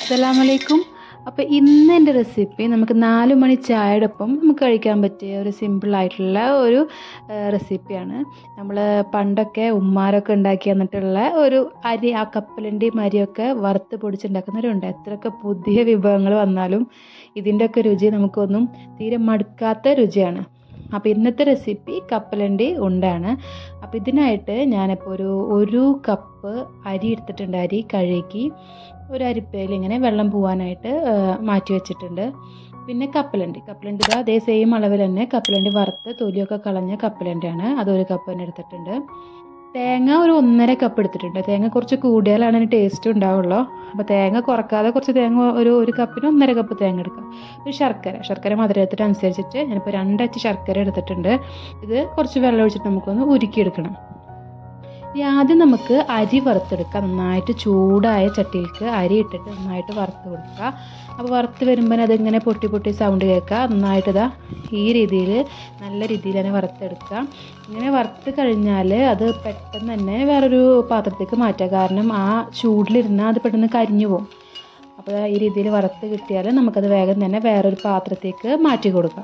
അസ്സലാമലൈക്കും അപ്പോൾ ഇന്ന് എൻ്റെ റെസിപ്പി നമുക്ക് നാല് മണി ചായയുടെ ഒപ്പം നമുക്ക് കഴിക്കാൻ പറ്റിയ ഒരു സിമ്പിൾ ആയിട്ടുള്ള ഒരു റെസിപ്പിയാണ് നമ്മൾ പണ്ടൊക്കെ ഉമ്മാരൊക്കെ ഉണ്ടാക്കി തന്നിട്ടുള്ള ഒരു അരി ആ കപ്പലണ്ടിയും അരിയൊക്കെ വറുത്ത് പൊടിച്ചുണ്ടാക്കുന്നവരുണ്ട് എത്രയൊക്കെ പുതിയ വിഭവങ്ങൾ വന്നാലും ഇതിൻ്റെയൊക്കെ രുചി നമുക്കൊന്നും തീരെ മടുക്കാത്ത രുചിയാണ് അപ്പോൾ ഇന്നത്തെ റെസിപ്പി കപ്പലണ്ടി ഉണ്ടാണ് അപ്പോൾ ഇതിനായിട്ട് ഞാനിപ്പോൾ ഒരു ഒരു കപ്പ് അരി എടുത്തിട്ടുണ്ട് അരി കഴുകി ഒരു അരിപ്പയിൽ ഇങ്ങനെ വെള്ളം പോവാനായിട്ട് മാറ്റി വെച്ചിട്ടുണ്ട് പിന്നെ കപ്പലണ്ടി കപ്പലണ്ടി ഇതാ അതേ സെയിം അളവിൽ തന്നെ കപ്പലണ്ടി വറുത്ത് തൊലിയൊക്കെ കളഞ്ഞ കപ്പലണ്ടിയാണ് അതൊരു കപ്പ് തന്നെ എടുത്തിട്ടുണ്ട് തേങ്ങ ഒരു ഒന്നര കപ്പ് എടുത്തിട്ടുണ്ട് തേങ്ങ കുറച്ച് കൂടിയാലാണ് അതിന് ടേസ്റ്റ് ഉണ്ടാവുള്ളൂ അപ്പോൾ തേങ്ങ കുറക്കാതെ കുറച്ച് തേങ്ങ ഒരു ഒരു കപ്പിന് ഒന്നര കപ്പ് തേങ്ങ എടുക്കാം ഒരു ശർക്കര ശർക്കര മധുരത്തിനനുസരിച്ചിട്ട് ഞാനിപ്പോൾ രണ്ടച്ച് ശർക്കര എടുത്തിട്ടുണ്ട് ഇത് കുറച്ച് വെള്ളം ഒഴിച്ചിട്ട് നമുക്കൊന്ന് ഉരുക്കിയെടുക്കണം ഇനി ആദ്യം നമുക്ക് അരി വറുത്തെടുക്കാം നന്നായിട്ട് ചൂടായ ചട്ടിയിലേക്ക് അരി ഇട്ടിട്ട് നന്നായിട്ട് വറുത്ത് കൊടുക്കുക അപ്പോൾ വറുത്ത് വരുമ്പോൾ അതിങ്ങനെ പൊട്ടി പൊട്ടി സൗണ്ട് കേൾക്കുക നന്നായിട്ട് ഇതാ ഈ രീതിയിൽ നല്ല രീതിയിൽ തന്നെ വറുത്തെടുക്കുക ഇങ്ങനെ വറുത്ത് കഴിഞ്ഞാൽ അത് പെട്ടെന്ന് തന്നെ വേറൊരു പാത്രത്തേക്ക് മാറ്റുക കാരണം ആ ചൂടിലിരുന്നാൽ അത് പെട്ടെന്ന് കരിഞ്ഞു പോകും അപ്പോൾ ഈ രീതിയിൽ വറുത്ത് കിട്ടിയാൽ നമുക്കത് വേഗം തന്നെ വേറൊരു പാത്രത്തേക്ക് മാറ്റി കൊടുക്കാം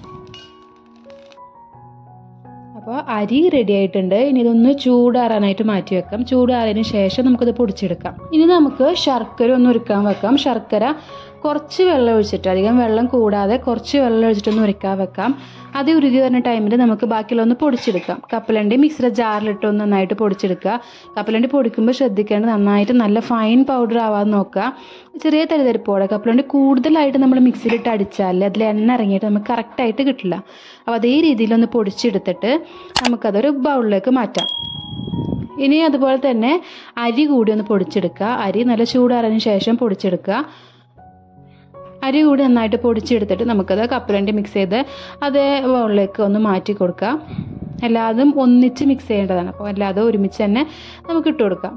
അപ്പോൾ അരി റെഡി ആയിട്ടുണ്ട് ഇനി ഇതൊന്ന് ചൂടാറാനായിട്ട് മാറ്റി വെക്കാം ചൂടാറിയതിന് ശേഷം നമുക്കിത് പൊടിച്ചെടുക്കാം ഇനി നമുക്ക് ശർക്കര ഒന്ന് ഉരുക്കാൻ വെക്കാം ശർക്കര കുറച്ച് വെള്ളം ഒഴിച്ചിട്ട് അധികം വെള്ളം കൂടാതെ കുറച്ച് വെള്ളം ഒഴിച്ചിട്ടൊന്ന് ഉരുക്കാൻ വെക്കാം അത് ഉരുകി വരുന്ന ടൈമിൽ നമുക്ക് ബാക്കിയുള്ള ഒന്ന് പൊടിച്ചെടുക്കാം കപ്പലണ്ടി മിക്സിയുടെ ജാറിലിട്ട് ഒന്ന് നന്നായിട്ട് പൊടിച്ചെടുക്കുക കപ്പലണ്ടി പൊടിക്കുമ്പോൾ ശ്രദ്ധിക്കേണ്ടത് നന്നായിട്ട് നല്ല ഫൈൻ പൗഡർ ആവാതെ നോക്കുക ചെറിയ തരിതരിപ്പോടെ കപ്പലണ്ടി കൂടുതലായിട്ട് നമ്മൾ മിക്സിയിലിട്ട് അടിച്ചാൽ അതിൽ എണ്ണ ഇറങ്ങിയിട്ട് നമുക്ക് കറക്റ്റായിട്ട് കിട്ടില്ല അപ്പോൾ അതേ രീതിയിലൊന്ന് പൊടിച്ചെടുത്തിട്ട് നമുക്കതൊരു ബൗളിലേക്ക് മാറ്റാം ഇനി അതുപോലെ തന്നെ അരി കൂടി ഒന്ന് പൊടിച്ചെടുക്കുക അരി നല്ല ചൂടാറിയതിന് ശേഷം പൊടിച്ചെടുക്കുക അരി കൂടി നന്നായിട്ട് പൊടിച്ചെടുത്തിട്ട് നമുക്കത് കപ്പലണ്ടി മിക്സ് ചെയ്ത് അതേ ബൗളിലേക്ക് ഒന്ന് മാറ്റി കൊടുക്കുക എല്ലാതും ഒന്നിച്ച് മിക്സ് ചെയ്യേണ്ടതാണ് അപ്പോൾ എല്ലാതും ഒരുമിച്ച് തന്നെ നമുക്ക് ഇട്ട് കൊടുക്കാം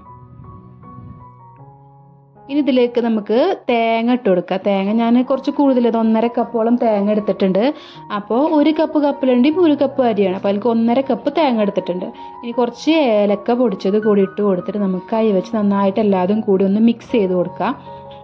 ഇനി ഇതിലേക്ക് നമുക്ക് തേങ്ങ ഇട്ട് കൊടുക്കുക തേങ്ങ ഞാൻ കുറച്ച് കൂടുതൽ ഇത് ഒന്നര കപ്പോളം തേങ്ങ എടുത്തിട്ടുണ്ട് അപ്പോൾ ഒരു കപ്പ് കപ്പലണ്ടിയും ഒരു കപ്പ് അരിയാണ് അപ്പോൾ അതിലേക്ക് ഒന്നര കപ്പ് തേങ്ങ എടുത്തിട്ടുണ്ട് ഇനി കുറച്ച് ഏലക്ക പൊടിച്ചത് കൂടി ഇട്ട് കൊടുത്തിട്ട് നമുക്ക് കൈ വെച്ച് നന്നായിട്ട് എല്ലാതും കൂടി ഒന്ന് മിക്സ് ചെയ്ത് കൊടുക്കാം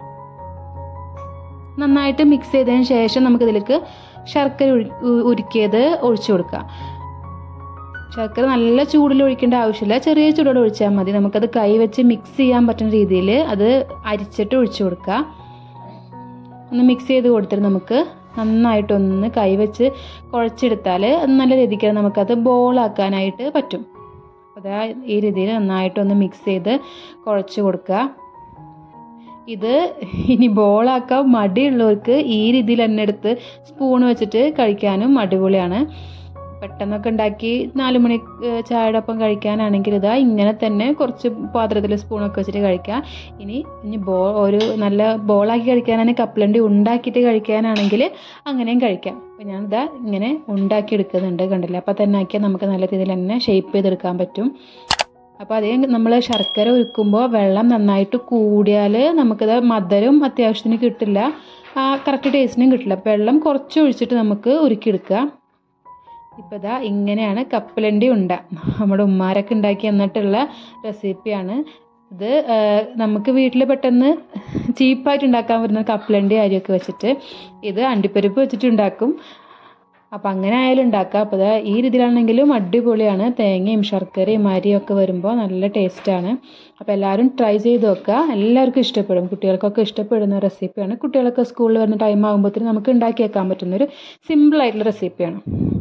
നന്നായിട്ട് മിക്സ് ചെയ്തതിന് ശേഷം നമുക്കിതിലേക്ക് ശർക്കര ഉരുക്കിയത് ഒഴിച്ചു കൊടുക്കാം ശർക്കര നല്ല ചൂടിൽ ഒഴിക്കേണ്ട ആവശ്യമില്ല ചെറിയ ചൂടോടെ ഒഴിച്ചാൽ മതി നമുക്കത് കൈ വെച്ച് മിക്സ് ചെയ്യാൻ പറ്റുന്ന രീതിയിൽ അത് അരിച്ചിട്ട് ഒഴിച്ചു കൊടുക്കുക ഒന്ന് മിക്സ് ചെയ്ത് കൊടുത്തിട്ട് നമുക്ക് നന്നായിട്ടൊന്ന് കൈ വെച്ച് കുഴച്ചെടുത്താൽ നല്ല രീതിക്ക് നമുക്കത് ബോളാക്കാനായിട്ട് പറ്റും അതാ ഈ രീതിയിൽ നന്നായിട്ടൊന്ന് മിക്സ് ചെയ്ത് കുഴച്ച് കൊടുക്കുക ഇത് ഇനി ബോളാക്കാൻ മടിയുള്ളവർക്ക് ഈ രീതിയിൽ തന്നെ എടുത്ത് സ്പൂൺ വെച്ചിട്ട് കഴിക്കാനും അടിപൊളിയാണ് പെട്ടെന്നൊക്കെ ഉണ്ടാക്കി നാല് മണി ചായയുടെ ഒപ്പം കഴിക്കാനാണെങ്കിൽ ഇതാ ഇങ്ങനെ തന്നെ കുറച്ച് പാത്രത്തിൽ സ്പൂണൊക്കെ വെച്ചിട്ട് കഴിക്കാം ഇനി ഇനി ബോ ഒരു നല്ല ബോളാക്കി കഴിക്കാനാണെങ്കിൽ കപ്പലണ്ടി ഉണ്ടാക്കിയിട്ട് കഴിക്കാനാണെങ്കിൽ അങ്ങനെയും കഴിക്കാം അപ്പോൾ ഞാനിതാ ഇങ്ങനെ ഉണ്ടാക്കി എടുക്കുന്നുണ്ട് കണ്ടില്ല അപ്പോൾ തന്നെ ആക്കിയാൽ നമുക്ക് നല്ല രീതിയിൽ തന്നെ ഷേപ്പ് ചെയ്തെടുക്കാൻ പറ്റും അപ്പോൾ അതേ നമ്മൾ ശർക്കര ഉരുക്കുമ്പോൾ വെള്ളം നന്നായിട്ട് കൂടിയാൽ നമുക്കത് മധുരം അത്യാവശ്യത്തിന് കിട്ടില്ല ആ കറക്റ്റ് ടേസ്റ്റിനും കിട്ടില്ല അപ്പോൾ വെള്ളം കുറച്ച് ഒഴിച്ചിട്ട് നമുക്ക് ഉരുക്കിയെടുക്കുക ഇപ്പോൾ ഇതാ ഇങ്ങനെയാണ് കപ്പലണ്ടി ഉണ്ട നമ്മുടെ ഉമ്മാരൊക്കെ ഉണ്ടാക്കി തന്നിട്ടുള്ള റെസിപ്പിയാണ് ഇത് നമുക്ക് വീട്ടിൽ പെട്ടെന്ന് ചീപ്പായിട്ട് ഉണ്ടാക്കാൻ പറ്റുന്ന കപ്പലണ്ടി അരിയൊക്കെ വെച്ചിട്ട് ഇത് അണ്ടിപ്പരിപ്പ് വെച്ചിട്ട് ഉണ്ടാക്കും അപ്പോൾ അങ്ങനെ ആയാലും ഉണ്ടാക്കാം അപ്പോൾ ഈ രീതിയിലാണെങ്കിലും അടിപൊളിയാണ് തേങ്ങയും ശർക്കരയും അരിയും ഒക്കെ വരുമ്പോൾ നല്ല ടേസ്റ്റാണ് അപ്പോൾ എല്ലാവരും ട്രൈ ചെയ്ത് നോക്കുക എല്ലാവർക്കും ഇഷ്ടപ്പെടും കുട്ടികൾക്കൊക്കെ ഇഷ്ടപ്പെടുന്ന റെസിപ്പിയാണ് കുട്ടികളൊക്കെ സ്കൂളിൽ വരുന്ന ടൈം ആകുമ്പോഴത്തേനും നമുക്ക് ഉണ്ടാക്കി വെക്കാൻ പറ്റുന്ന ഒരു സിമ്പിൾ ആയിട്ടുള്ള റെസിപ്പിയാണ്